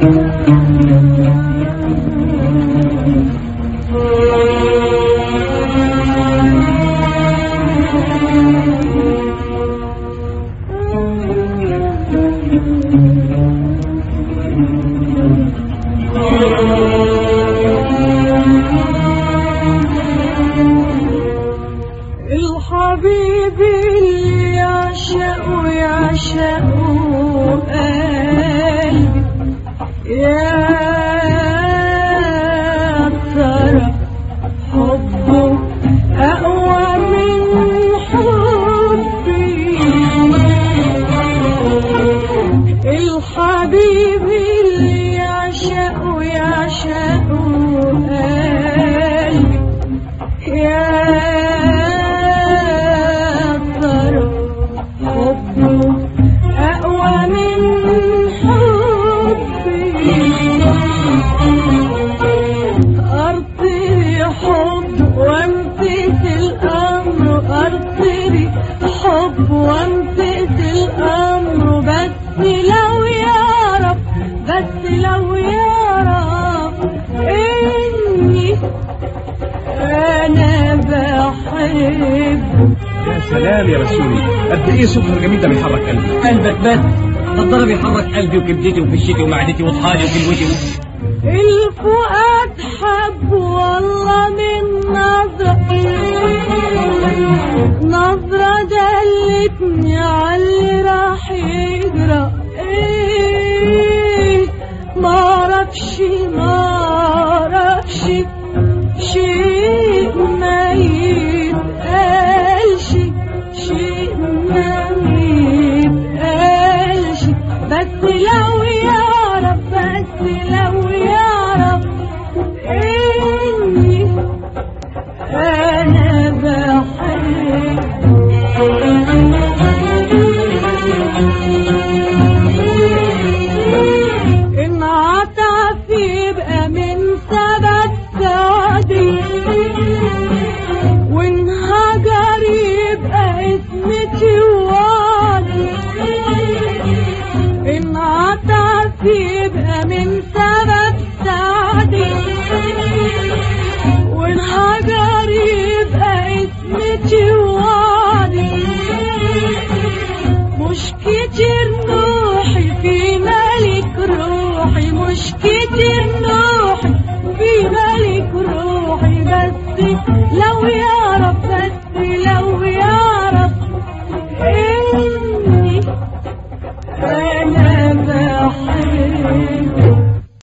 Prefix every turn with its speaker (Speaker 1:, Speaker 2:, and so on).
Speaker 1: الحبيب اللي يعشق يعشق قلبي يا ترى حبه أقوى من حبي الحبيب اللي يعشق يعشق قلبي يا ترى حبه أقوى من حبي أرطري حب وامسك الأمر أرطري حب وامسك الأمر بس لو يعرف بس لو يعرف إني أنا بحبه
Speaker 2: يا سلام يا رسولي قد ايه صوتها الجميل ده بيحرك قلبي
Speaker 3: قلبك بس الضرب يحرك قلبي وكبدتي وفشتي ومعدتي وطحالي وكلوتي
Speaker 1: الفؤاد حب والله من نظرة نظرة دلتني عاللي راح يجرى ايه معرفش معرفش شيء ما يتقالش شيء ما يتقالش بس لو يعرف بس لو يعرف اني انا بحب انعطف يبقى من سبب سعدي وانهجر يبقى اسمتي وعدي انعطف يبقى من سبب سعدي وانهجر يبقى اسمتي وعدي مش كتير نوحي في ملك روحي مش كتير